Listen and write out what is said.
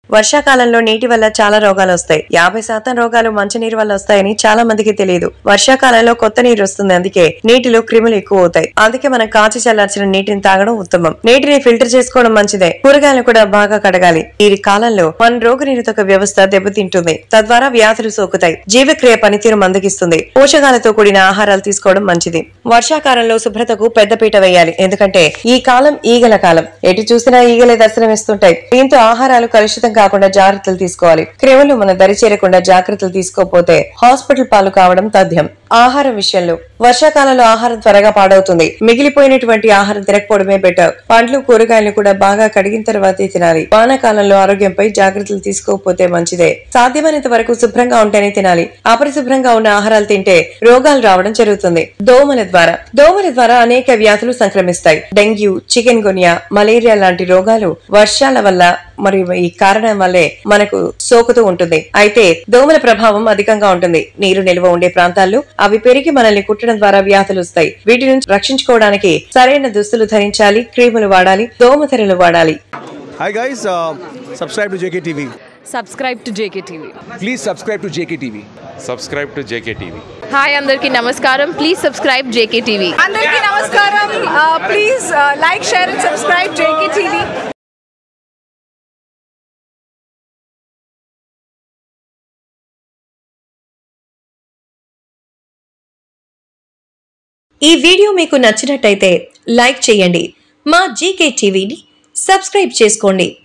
వర్షాకాలంలో నీటి వల్ల చాలా రోగాలు వస్తాయి యాభై శాతం రోగాలు మంచినీరు వల్ల వస్తాయని చాలా మందికి తెలియదు వర్షాకాలంలో కొత్త నీరు వస్తుంది అందుకే నీటిలో క్రిములు ఎక్కువ అవుతాయి అందుకే మనం కాచి చల్లార్చిన నీటిని తాగడం ఉత్తమం నీటిని ఫిల్టర్ చేసుకోవడం మంచిదే కూరగాయలు కూడా బాగా కడగాలి ఈ కాలంలో మన రోగ నిరోధక వ్యవస్థ దెబ్బతింటుంది తద్వారా వ్యాధులు సోకుతాయి జీవక్రియ పనితీరు మందగిస్తుంది పోషకాలతో కూడిన ఆహారాలు తీసుకోవడం మంచిది వర్షాకాలంలో శుభ్రతకు పెద్దపీట వేయాలి ఎందుకంటే ఈ కాలం ఈగల కాలం ఎటు చూసినా ఈగలే దర్శనమిస్తుంటాయి దీంతో ఆహారాలు కలుషితం కాకుండా జాగ్రత్తలు తీసుకోవాలి క్రిములు మన దరి చేరకుండా జాగ్రత్తలు తీసుకోకపోతే హాస్పిటల్ పాలు కావడం తథ్యం ఆహారం విషయంలో వర్షాకాలంలో ఆహారం త్వరగా పాడవుతుంది మిగిలిపోయినటువంటి ఆహారం తినకపోవడమే బెటర్ పండ్లు కూరగాయలు కూడా బాగా కడిగిన తర్వాతే తినాలి వానాకాలంలో ఆరోగ్యంపై జాగ్రత్తలు తీసుకోకపోతే మంచిదే సాధ్యమైనంత వరకు శుభ్రంగా ఉంటేనే తినాలి అపరిశుభ్రంగా ఉన్న ఆహారాలు తింటే రోగాలు రావడం జరుగుతుంది దోమల ద్వారా దోమల ద్వారా అనేక వ్యాధులు సంక్రమిస్తాయి డెంగ్యూ చికెన్ గున్యా మలేరియా లాంటి రోగాలు వర్షాల వల్ల మరియు ఈ కారణం వల్లే మనకు సోకుతూ ఉంటుంది అయితే దోమల ప్రభావం అధికంగా ఉంటుంది నీరు నిల్వ ఉండే ప్రాంతాల్లో అవి పెరిగి మనల్ని కుట్టడం ద్వారా వ్యాధులు వస్తాయి వీటి నుంచి రక్షించుకోవడానికి సరైన దుస్తులు ధరించాలి క్రీములు వాడాలి దోమతెరలు వాడాలి Hi guys, uh, subscribe to JKTV. Subscribe to JK TV Please subscribe to JKTV. subscribe to JKTV. Hi అందరికీ నమస్కారం ప్లీజ్ సబ్స్క్రైబ్ జేకే టీవీ అందరికీ నమస్కారం please like share and subscribe JK TV ఈ వీడియో మీకు నచ్చినట్టయితే లైక్ చేయండి మా GK టీవీని సబ్స్క్రైబ్ చేసుకోండి